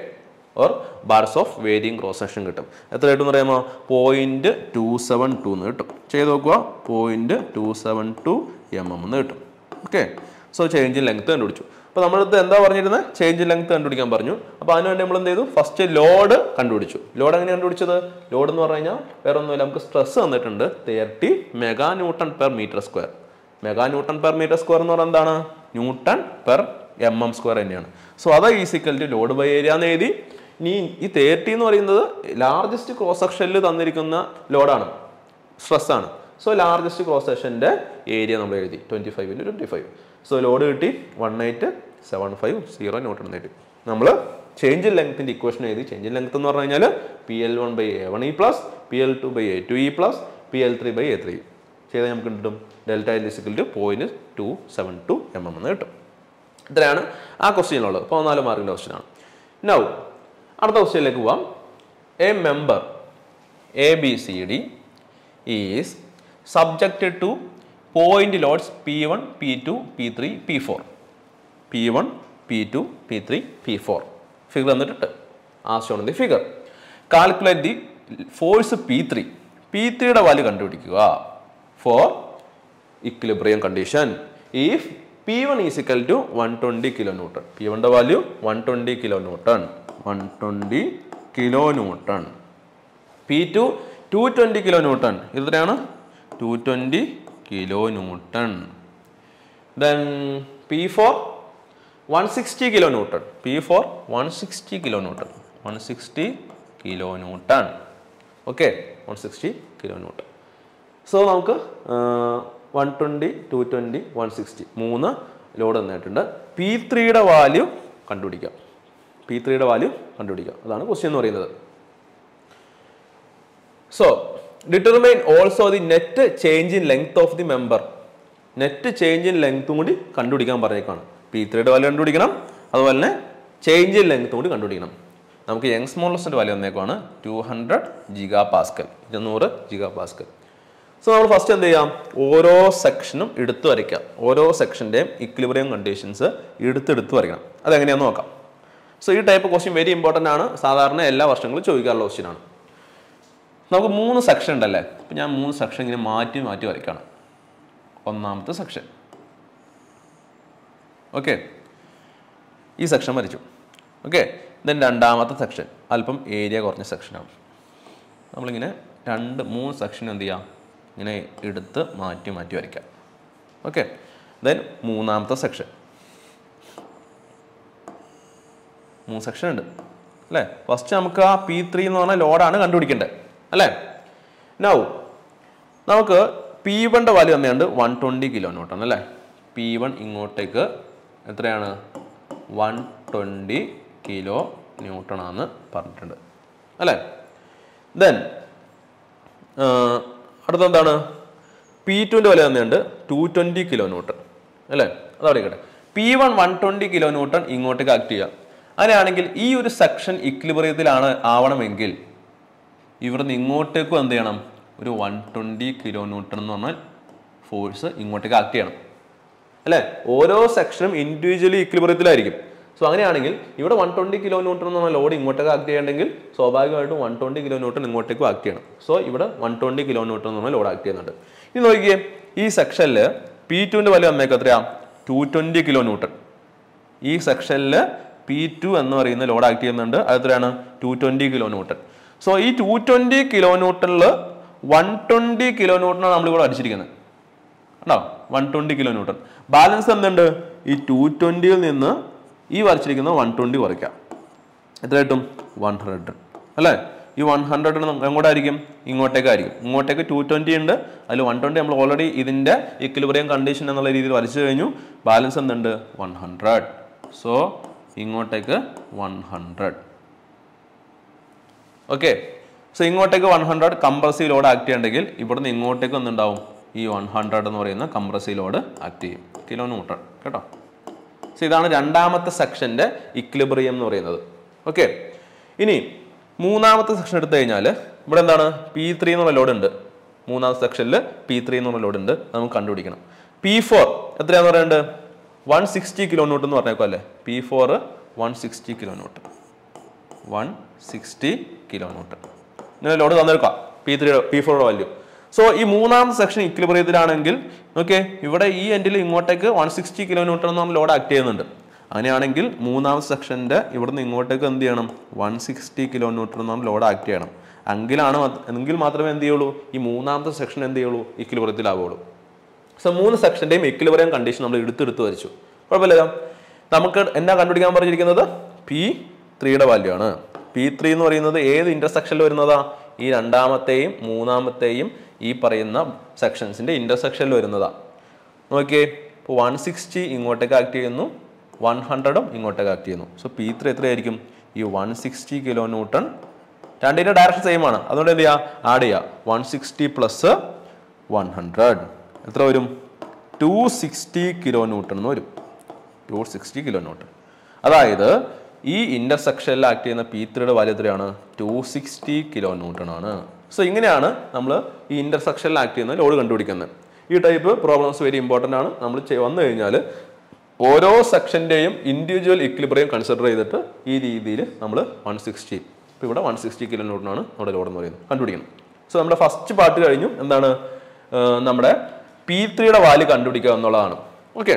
or bars of varying cross section കിട്ടും എത്ര കിട്ടും എന്ന് പറയുമ്പോൾ പോയിന്റ് ടു സെവൻ ടു എന്ന് കിട്ടും ചെയ്ത് നോക്കുക point two seven two m M എന്ന് കിട്ടും okay so change in length കണ്ടുപിടിച്ചു അപ്പോൾ നമ്മളിത് എന്താ പറഞ്ഞിരുന്നത് ചേഞ്ച് ഇൻ ലെങ്ത് കണ്ടുപിടിക്കാൻ പറഞ്ഞു അപ്പോൾ അതിനുവേണ്ടി നമ്മൾ എന്ത് ചെയ്തു ഫസ്റ്റ് ലോഡ് കണ്ടുപിടിച്ചു ലോഡ് എങ്ങനെ കണ്ടുപിടിച്ചത് ലോഡ് എന്ന് പറഞ്ഞു കഴിഞ്ഞാൽ വേറെ ഒന്നുമില്ല നമുക്ക് സ്ട്രെസ് തന്നിട്ടുണ്ട് thirty mega newton per metre square mega newton per metre square എന്ന് പറയുന്നത് എന്താണ് newton per M M square തന്നെയാണ് സോ അത് is equal to load by area എന്ന് എഴുതി ഇനി ഈ തേർട്ടി എന്ന് പറയുന്നത് ലാർജസ്റ്റ് ക്രോസ് സെക്ഷനിൽ തന്നിരിക്കുന്ന ലോഡാണ് സ്ട്രെസ് ആണ് സോ ലാർജസ്റ്റ് ക്രോസ് സെക്ഷൻ്റെ ഏരിയ നമ്മൾ എഴുതി twenty five into twenty five so load കിട്ടി one eight seven five zero newton എന്ന് കിട്ടി നമ്മൾ ചേഞ്ച് ഇൻ ലെങ്ത്തിൻ്റെ ഇക്വേഷൻ എഴുതി ചേഞ്ച് ഇൻ ലെങ്ത് എന്ന് പറഞ്ഞു കഴിഞ്ഞാൽ P L one by A one E plus P L two by A two E plus P L three by A three ചെയ്താൽ നമുക്ക് കിട്ടും delta is equal two point two seven two m M എന്ന് കിട്ടും ഇത്രയാണ് ആ ക്വസ്റ്റ്യനുള്ളത് പതിനാല് മാർക്കിൻ്റെ ക്വസ്റ്റ്യനാണ് നൗ അടുത്ത ക്വസ്റ്റ്യനിലേക്ക് പോവാം a member A B C D is subjected to point loads P one P two P three P four P one P two P three P four figure തന്നിട്ടുണ്ട് ആവശ്യമാണ് the figure calculate the force P three P ത്രീയുടെ value കണ്ടുപിടിക്കുക for equilibrium condition if P one is equal to one twenty kilo newton P വണ്ടെ value one twenty kilo newton one twenty kilo newton P to to twenty kilo newton ഇത് എത്രയാണ് two twenty kilo newton then P four one sixty kilo newton P four one sixty kilo newton one sixty kilo newton okay one sixty kilo newton so നമുക്ക് one twenty two twenty one sixty മൂന്ന് load തന്നിട്ടുണ്ട് P ത്രീയുടെ value കണ്ടുപിടിക്കാം P ത്രീയുടെ value കണ്ടുപിടിക്കാം അതാണ് question എന്ന് പറയുന്നത് so determine also the net change in length of the member net change in ലെങ്ത്തും കൂടി കണ്ടുപിടിക്കാൻ പറഞ്ഞേക്കാണ് പി ത്രീയുടെ വാല്യൂ കണ്ടുപിടിക്കണം അതുപോലെ തന്നെ ചേഞ്ച് ഇൻ ലെങ്ത്തും കൂടി കണ്ടുപിടിക്കണം നമുക്ക് യങ്സ് മോളസിൻ്റെ വാല്യൂ വന്നേക്കാണ് ടു ഹൺഡ്രഡ് ജിഗാ പാസ്കൽ ഇരുന്നൂറ് ജിഗാ പാസ്കൽ സോ നമ്മൾ ഫസ്റ്റ് എന്ത് ചെയ്യാം ഓരോ സെക്ഷനും എടുത്തു വരയ്ക്കാം ഓരോ സെക്ഷൻ്റെയും ഇക്വിലിബ്രിയം കണ്ടീഷൻസ് എടുത്തെടുത്ത് വരയ്ക്കണം അതെങ്ങനെയാണെന്ന് നോക്കാം സോ ഈ ടൈപ്പ് ക്വസ്റ്റ്യൻ വെരി ഇമ്പോർട്ടൻ്റ് ആണ് സാധാരണ എല്ലാ വർഷങ്ങളും ചോദിക്കാറുള്ള ക്വസ്റ്റ്യൻ ആണ് നമുക്ക് മൂന്ന് സെക്ഷൻ ഉണ്ടല്ലേ അപ്പം ഞാൻ മൂന്ന് സെക്ഷൻ ഇങ്ങനെ മാറ്റി മാറ്റി വരയ്ക്കണം ഒന്നാമത്തെ സെക്ഷൻ ഓക്കെ ഈ സെക്ഷൻ വരച്ചു ഓക്കെ ദെൻ രണ്ടാമത്തെ സെക്ഷൻ അല്പം ഏരിയ കുറഞ്ഞ സെക്ഷനാണ് നമ്മളിങ്ങനെ രണ്ട് മൂന്ന് സെക്ഷൻ എന്ത് ചെയ്യാം ഇങ്ങനെ എടുത്ത് മാറ്റി മാറ്റി വരയ്ക്കാം ഓക്കെ ദെൻ മൂന്നാമത്തെ സെക്ഷൻ മൂന്ന് സെക്ഷൻ ഉണ്ട് അല്ലേ ഫസ്റ്റ് നമുക്ക് ആ പി ത്രീ എന്ന് പറഞ്ഞ ലോഡാണ് കണ്ടുപിടിക്കേണ്ടത് അല്ലേ നൗ നമുക്ക് പി വണ്ടെ വാല്യൂ തന്നെയുണ്ട് വൺ ട്വൻറ്റി കിലോ ന്യൂട്ടൺ അല്ലേ പി വൺ ഇങ്ങോട്ടേക്ക് എത്രയാണ് വൺ ട്വൻറ്റി കിലോ ന്യൂട്ടൺ ആണെന്ന് പറഞ്ഞിട്ടുണ്ട് അല്ലേ ദെൻ അടുത്ത എന്താണ് പി ടുവിൻ്റെ വില തന്നെയുണ്ട് ടു ട്വൻറ്റി കിലോ ന്യൂട്ടൺ അല്ലേ അതവിടെ ഇരിക്കട്ടെ P one one twenty kilo newton ഇങ്ങോട്ടേക്ക് ആക്ട് ചെയ്യാം അങ്ങനെയാണെങ്കിൽ ഈ ഒരു സെക്ഷൻ ഇക്ലിബറിയത്തിലാണ് ആവണമെങ്കിൽ ഇവിടുന്ന് ഇങ്ങോട്ടേക്കും എന്ത് ചെയ്യണം ഒരു വൺ ട്വൻറ്റി കിലോ ന്യൂട്ടൺ എന്ന് പറഞ്ഞാൽ ഫോഴ്സ് ഇങ്ങോട്ടേക്ക് ആക്ട് ചെയ്യണം അല്ലേ ഓരോ സെക്ഷനും ഇൻഡിവിജ്വലി ഇക്ലിബറിയത്തിലായിരിക്കും സോ അങ്ങനെയാണെങ്കിൽ ഇവിടെ വൺ ട്വൻറ്റി കിലോ ന്യൂട്ടൺ എന്ന് പറഞ്ഞാൽ ലോഡ് ഇങ്ങോട്ടേക്ക് ആക്ട് ചെയ്യണമെങ്കിൽ സ്വാഭാവികമായിട്ടും വൺ ട്വൻറ്റി കിലോ ന്യൂട്ടൺ ഇങ്ങോട്ടേക്കും ആക്ട് ചെയ്യണം സോ ഇവിടെ വൺ ട്വൻറ്റി കിലോ ന്യൂട്ടൺ എന്ന് പറഞ്ഞാൽ ലോഡ് ആക്ട് ചെയ്യുന്നുണ്ട് ഇനി നോക്കിയേ ഈ സെക്ഷനിൽ പി ടുവിൻ്റെ വില വന്നേക്ക് എത്രയാ ടു ട്വൻറ്റി കിലോ ന്യൂട്ടൺ ഈ സെക്ഷനിൽ പി ടു എന്ന് പറയുന്ന ലോഡ് ആക്ട് ചെയ്യുന്നുണ്ട് അത് എത്രയാണ് two twenty kilo newton so ഈ ടു ട്വൻറ്റി കിലോ ന്യൂട്ടണിൽ വൺ ട്വൻറ്റി കിലോ ന്യൂട്ടണാണ് നമ്മളിവിടെ അടിച്ചിരിക്കുന്നത് കണ്ടോ one twenty kilo newton balance എന്തുണ്ട് ഈ ടു ട്വൻറ്റിയിൽ നിന്ന് ഈ വരച്ചിരിക്കുന്ന വൺ ട്വൻറ്റി കുറയ്ക്കാം എത്ര കിട്ടും വൺ ഹൺഡ്രഡ് അല്ലേ ഈ വൺ ഹൺഡ്രഡ് എങ്ങോട്ടായിരിക്കും ഇങ്ങോട്ടേക്കായിരിക്കും ഇങ്ങോട്ടേക്ക് ടു ട്വൻറ്റി ഉണ്ട് അതിൽ വൺ ട്വൻറ്റി നമ്മൾ ഓൾറെഡി ഇതിൻ്റെ ഇക്വിലിബ്രിയം കണ്ടീഷൻ എന്നുള്ള രീതിയിൽ വരച്ചു കഴിഞ്ഞു ബാലൻസ് എന്തുണ്ട് വൺ ഹൺഡ്രഡ് സോ ഇങ്ങോട്ടേക്ക് വൺ ഹൺഡ്രഡ് ഓക്കെ സോ ഇങ്ങോട്ടേക്ക് one hundred compressive load act ചെയ്യണമെങ്കിൽ ഇവിടുന്ന് ഇങ്ങോട്ടേക്ക് എന്തുണ്ടാവും ഈ വൺ ഹൺഡ്രഡ് എന്ന് പറയുന്ന കംപ്രസീവ് ലോഡ് ആക്ട് ചെയ്യും കിലോ ന്യൂട്ടൺ കേട്ടോ സോ ഇതാണ് രണ്ടാമത്തെ സെക്ഷൻ്റെ ഇക്ലിബ്രിയം എന്ന് പറയുന്നത് ഓക്കെ ഇനി മൂന്നാമത്തെ സെക്ഷൻ എടുത്തു കഴിഞ്ഞാൽ ഇവിടെ എന്താണ് പി ത്രീ എന്നുള്ള ലോഡ് ഉണ്ട് മൂന്നാമത്തെ സെക്ഷനിൽ പി ത്രീ എന്നുള്ള ലോഡ് ഉണ്ട് അത് നമുക്ക് കണ്ടുപിടിക്കണം പി ഫോർ എത്രയാന്ന് പറയുന്നത് വൺ സിക്സ്റ്റി കിലോ ന്യൂട്ടൺ എന്ന് പറഞ്ഞേക്കോ അല്ലേ P four one sixty kilo newton one sixty kilo newton ഇങ്ങനെ ലോഡ് തന്നേക്കാം പി ത്രീ പി ഫോറുടെ വാല്യൂ സോ ഈ മൂന്നാമത്തെ സെക്ഷൻ ഇക്വിലിബ്രിയത്തിലാണെങ്കിൽ ഓക്കെ ഇവിടെ ഈ എൻഡിൽ ഇങ്ങോട്ടേക്ക് വൺ സിക്സ്റ്റി കിലോ ന്യൂട്ടൺ എന്ന് പറഞ്ഞ ലോഡ് ആക്ട് ചെയ്യുന്നുണ്ട് അങ്ങനെയാണെങ്കിൽ മൂന്നാമത്തെ സെക്ഷൻ്റെ ഇവിടുന്ന് ഇങ്ങോട്ടേക്ക് എന്ത് ചെയ്യണം വൺ സിക്സ്റ്റി കിലോ ന്യൂട്ടൺ എന്ന് പറഞ്ഞ ലോഡ് ആക്ട് ചെയ്യണം എങ്കിലാണ് മത്- എങ്കിൽ മാത്രമേ എന്ത് ചെയ്യുള്ളൂ ഈ മൂന്നാമത്തെ സെക്ഷൻ എന്ത് ചെയ്യുള്ളൂ ഇക്വിലിബ്രിയത്തിലാവുള്ളൂ സോ മൂന്ന് സെക്ഷൻ്റെയും ഇക്വിലിബ്രിയം കണ്ടീഷൻ നമ്മൾ എടുത്തെടുത്ത് വരച്ചു കുഴപ്പമില്ല നമുക്ക് എന്നാ കണ്ടുപിടിക്കാൻ പറഞ്ഞിരിക്കുന്നത് പി ത്രീയുടെ വാല്യൂ ആണ് പി ത്രീ എന്ന് പറയുന്നത് ഏത് ഇന്റർസെക്ഷനിൽ വരുന്നതാ ഈ രണ്ടാമത്തെയും മൂന്നാമത്തെയും ഈ പറയുന്ന സെക്ഷൻസിന്റെ ഇന്റർസെക്ഷനിൽ വരുന്നതാ നോക്കിയേ ഇപ്പോൾ വൺ സിക്സ്റ്റി ഇങ്ങോട്ടേക്ക് ആക്ട് ചെയ്യുന്നു വൺ ഹൺഡ്രഡും ഇങ്ങോട്ടേക്ക് ആക്ട് ചെയ്യുന്നു സോ പി ത്രീ എത്രയായിരിക്കും ഈ വൺ സിക്സ്റ്റി കിലോ ന്യൂട്ടൺ രണ്ടിൻ്റെ ഡയറക്ഷൻ സെയിം ആണ് അതുകൊണ്ട് എന്ത് ചെയ്യുക ആഡ് ചെയ്യുക one sixty plus one hundred എത്ര വരും ടു സിക്സ്റ്റി കിലോ ന്യൂട്ടൺ എന്ന് വരും ടു സിക്സ്റ്റി കിലോ ന്യൂട്ടൺ അതായത് ഈ ഇന്റർസെക്ഷനിൽ ആക്ട് ചെയ്യുന്ന പി ത്രീയുടെ വാല്യൂ എത്രയാണ് ടു സിക്സ്റ്റി കിലോ ന്യൂട്ടൺ ആണ് സോ ഇങ്ങനെയാണ് നമ്മൾ ഈ ഇന്റർസെക്ഷനിൽ ആക്ട് ചെയ്യുന്ന ലോഡ് കണ്ടുപിടിക്കുന്നത് ഈ ടൈപ്പ് പ്രോബ്ലംസ് വെരി ഇമ്പോർട്ടൻ്റ് ആണ് നമ്മൾ ചെയ്- വന്നു കഴിഞ്ഞാൽ ഓരോ സെക്ഷൻ്റെയും ഇൻഡിവിജ്വൽ ഇക്ലിബ്രിയം കൺസിഡർ ചെയ്തിട്ട് ഈ രീതിയിൽ നമ്മൾ വൺ സിക്സ്റ്റി ഇപ്പോൾ ഇവിടെ വൺ സിക്സ്റ്റി കിലോ ന്യൂട്ടനാണ് നമ്മുടെ ലോഡ് എന്ന് പറയുന്നത് കണ്ടുപിടിക്കണം സോ നമ്മുടെ ഫസ്റ്റ് പാർട്ട് കഴിഞ്ഞു എന്താണ് ആ, നമ്മുടെ പി ത്രീയുടെ വാല്യൂ കണ്ടുപിടിക്കുക എന്നുള്ളതാണ് okay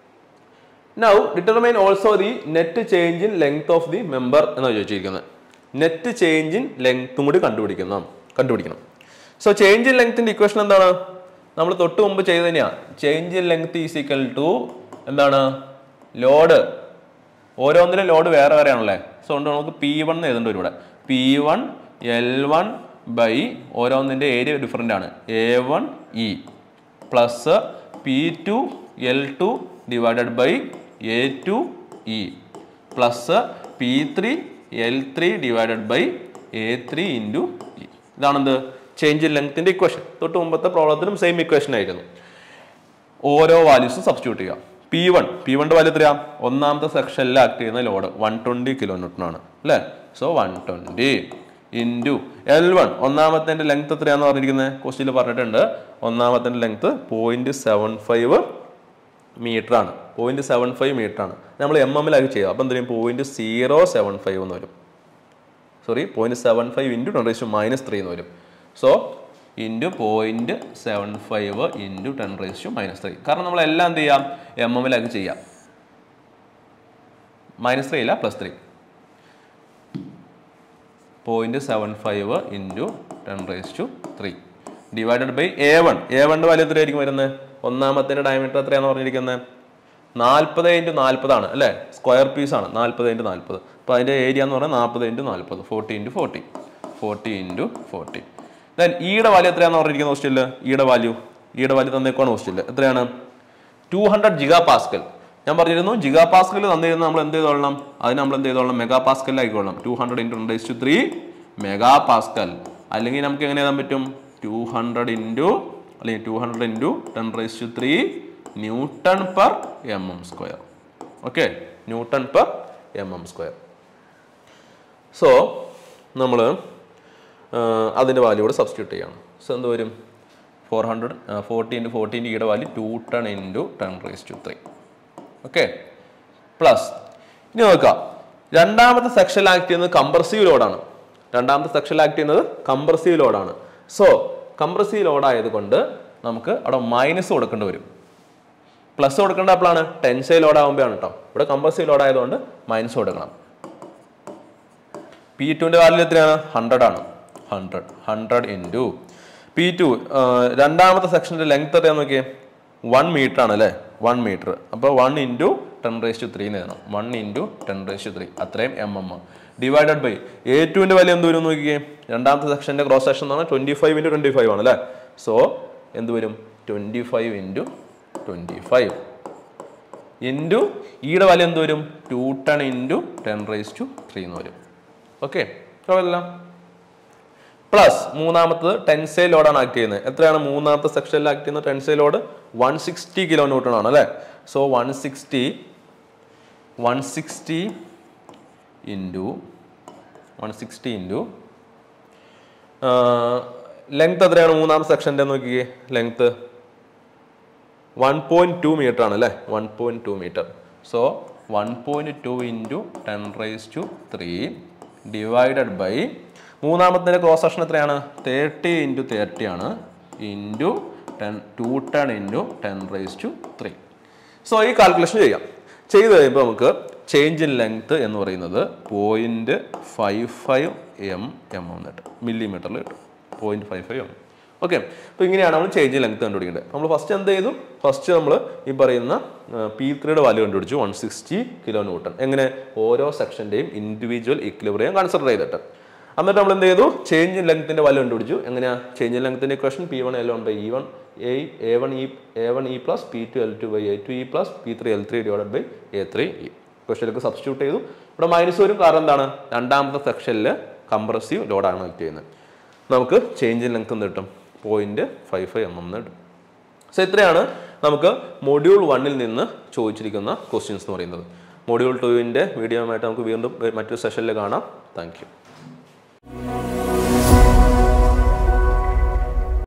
now determine also the net change in length of the member എന്നാണ് ചോദിച്ചിരിക്കുന്നത് നെറ്റ് ചേഞ്ച് ഇൻ ലെങ്ത്തും കൂടി കണ്ടുപിടിക്കണം കണ്ടുപിടിക്കണം സോ ചേഞ്ച് ഇൻ ലെങ്ത്തിന്റെ ഇക്വേഷൻ എന്താണ് നമ്മൾ തൊട്ട് മുമ്പ് ചെയ്ത് തന്നെയാണ് change in length is equal to എന്താണ് ലോഡ് ഓരോന്നിലും ലോഡ് വേറെ വേറെ ആണല്ലേ സോ അതുകൊണ്ട് നമുക്ക് പി വൺ എന്ന് എഴുതേണ്ടി വരും ഇവിടെ P one L one by ഓരോന്നിൻ്റെ ഏരിയ ഡിഫറെൻ്റ് ആണ് A one E plus P two L two divided by A two E plus P three L three divided by A three into E ഇതാണെന്ത് change in ലെങ്ത്തിന്റെ equation തൊട്ട് മുമ്പത്തെ പ്രോബ്ലത്തിലും same equation ആയിരുന്നു ഓരോ വാല്യൂസും substitute ചെയ്യാം പി വൺ പി വണ്ടെ വാല്യൂ എത്രയാ ഒന്നാമത്തെ സെക്ഷനിൽ ആക്ട് ചെയ്യുന്ന load one twenty kilo newton ആണ് അല്ലേ so one twenty into L one ഒന്നാമത്തെ ലെങ്ത് എത്രയാന്ന് പറഞ്ഞിരിക്കുന്നത് ക്വസ്റ്റിൽ പറഞ്ഞിട്ടുണ്ട് ഒന്നാമത്തെ length point seven five metre ആണ് പോയിന്റ് സെവൻ ഫൈവ് മീറ്റർ ആണ് നമ്മൾ എം എമ്മിലാക്കി ചെയ്യുക അപ്പം എന്ത് ചെയ്യും പോയിന്റ് സീറോ സെവൻ ഫൈവ് എന്ന് വരും sorry point seven five into ten raise minus three എന്ന് വരും so into point seven five into ten raise minus three കാരണം നമ്മൾ എല്ലാം എന്ത് ചെയ്യാം എം എമ്മിലാക്കി ചെയ്യാം മൈനസ് ത്രീ ഇല്ല plus three point seven five into ten raise to three divided by A one A വണ്ണിൻ്റെ വാല്യൂ എത്രയായിരിക്കും വരുന്നത് ഒന്നാമത്തിൻ്റെ ഡയമീറ്റർ എത്രയാണെന്ന് പറഞ്ഞിരിക്കുന്നത് നാൽപ്പത് ഇൻറ്റു നാൽപ്പതാണ് അല്ലേ സ്ക്വയർ പീസ് ആണ് നാൽപ്പത് ഇൻറ്റു നാൽപ്പത് അപ്പോൾ അതിൻ്റെ ഏരിയ എന്ന് പറഞ്ഞാൽ നാൽപ്പത് ഇൻറ്റു നാൽപ്പത് forty into forty forty into forty then ഈയുടെ വാല്യൂ എത്രയാണെന്ന് പറഞ്ഞിരിക്കുന്ന ഹോസ്റ്റലിൽ ഈയുടെ വാല്യൂ ഈയുടെ വാല്യൂ തന്നേക്കാണ് ഹോസ്റ്റലിൽ എത്രയാണ് ടു ഹൺഡ്രഡ് ജിഗാ പാസ്കൽ ഞാൻ പറഞ്ഞിരുന്നു ജിഗാ പാസ്കൽ തന്നിരുന്നു നമ്മൾ എന്ത് ചെയ്തോളണം അതിന് നമ്മൾ എന്ത് ചെയ്തോളണം മെഗാ പാസ്കലിലായിക്കോളണം two hundred into raise to three mega pascal അല്ലെങ്കിൽ നമുക്ക് എങ്ങനെ എഴുതാൻ പറ്റും ടു ഹൺഡ്രഡ് ഇൻറ്റു അല്ലെങ്കിൽ two hundred into ten raise to three newton per M M square okay newton per M M square so നമ്മൾ അതിൻ്റെ value കൂടെ substitute ചെയ്യണം സോ എന്ത് വരും ഫോർ ഹൺഡ്രഡ് ഫോർട്ടി ഇൻറ്റു ഫോർട്ടീൻ്റെ ഈയുടെ value two ten into ten raise to three okay plus ഇനി നോക്കാം രണ്ടാമത്തെ സെക്ഷനിൽ ആക്ട് ചെയ്യുന്നത് കംപ്രസീവ് ലോഡാണ് രണ്ടാമത്തെ സെക്ഷനിൽ ആക്ട് ചെയ്യുന്നത് കംപ്രസീവ് ലോഡാണ് സോ കംപ്രസീവ് ലോഡ് ആയതുകൊണ്ട് നമുക്ക് അവിടെ മൈനസ് കൊടുക്കേണ്ടി വരും പ്ലസ് കൊടുക്കേണ്ട അപ്പോഴാണ് ടെൻസൈൽ ലോഡ് ആകുമ്പോഴാണ് കേട്ടോ ഇവിടെ കംപ്രസീവ് ലോഡ് ആയതുകൊണ്ട് മൈനസ് കൊടുക്കണം പി ടുവിൻ്റെ വാല്യൂ എത്രയാണ് ഹൺഡ്രഡ് ആണ് hundred hundred into P two രണ്ടാമത്തെ സെക്ഷൻ്റെ ലെങ്ത് എത്രയാന്ന് നോക്കിയേ വൺ മീറ്റർ ആണ് അല്ലേ വൺ മീറ്റർ അപ്പോൾ one into ten raise to three എന്ന് എഴുതണം one into ten raise to three അത്രയും m m divided by A ടുവിൻ്റെ വാല്യൂ എന്ത് വരും നോക്കിയേ രണ്ടാമത്തെ സെക്ഷൻ്റെ ക്രോസ് സെക്ഷൻ എന്ന് പറഞ്ഞാൽ twenty five into twenty five ആണ് അല്ലേ സോ എന്ത് വരും twenty five into twenty five into ഈയുടെ വാല്യൂ എന്ത് വരും two ten into ten raise to three എന്ന് വരും ഓക്കെ കുഴപ്പമില്ല പ്ലസ് മൂന്നാമത്തത് ടെൻസൈൽ ലോഡാണ് ആക്ട് ചെയ്യുന്നത് എത്രയാണ് മൂന്നാമത്തെ സെക്ഷനിൽ ആക്ട് ചെയ്യുന്ന tensile load one sixty kilo newton ആണ് അല്ലേ so one sixty one sixty into one sixty into length എത്രയാണ് മൂന്നാം സെക്ഷൻ്റെ നോക്കിയേ length one point two metre ആണ് അല്ലേ one point two metre so one point two into ten raise to three divided by മൂന്നാമത്തെ cross section എത്രയാണ് thirty into thirty ആണ് into ten two ten into ten raise to three so ഈ calculation ചെയ്യാം ചെയ്ത് കഴിയുമ്പോൾ നമുക്ക് change in length എന്ന് പറയുന്നത് point five five M m എന്നിട്ട് മില്ലിമീറ്ററിൽ കിട്ടും point five five m okay അപ്പോൾ ഇങ്ങനെയാണ് നമ്മൾ ചേഞ്ച് ഇൻ ലെങ്ത് കണ്ടുപിടിക്കേണ്ടത് നമ്മൾ ഫസ്റ്റ് എന്ത് ചെയ്തു ഫസ്റ്റ് നമ്മൾ ഈ പറയുന്ന പി ത്രീയുടെ വാല്യൂ കണ്ടുപിടിച്ചു വൺ സിക്സ്റ്റി കിലോ ന്യൂട്ടൺ എങ്ങനെ ഓരോ സെക്ഷൻ്റെയും ഇൻഡിവിജ്വൽ ഇക്വിലിബ്രിയം കൺസിഡർ ചെയ്തിട്ട് എന്നിട്ട് നമ്മൾ എന്ത് ചെയ്തു ചേഞ്ച് ഇൻ ലെങ്ത്തിന്റെ വാല്യൂ കണ്ടുപിടിച്ചു എങ്ങനെയാ ചേഞ്ച് ഇൻ ലെങ്ത്തിന്റെ equation P one L one by E one A A one E A one E plus P two L two by A two E plus P three L three divide by A three E ക്വസ്റ്റനിലേക്ക് substitute ചെയ്തു ഇവിടെ minus വരും കാരണം എന്താണ് രണ്ടാമത്തെ സെക്ഷനിൽ compressive ലോഡാണ് connect ചെയ്യുന്നത് നമുക്ക് ചേഞ്ച് ഇൻ ലെങ്ത് എന്ന് കിട്ടും point five five M M എന്ന് കിട്ടും സോ ഇത്രയാണ് നമുക്ക് മൊഡ്യൂൾ വണ്ണിൽ നിന്ന് ചോദിച്ചിരിക്കുന്ന ക്വസ്റ്റ്യൻസ് എന്ന് പറയുന്നത് മൊഡ്യൂൾ ടുവിൻ്റെ വീഡിയോ ആയിട്ട് നമുക്ക് വീണ്ടും മറ്റൊരു സെഷനിൽ കാണാം താങ്ക് യു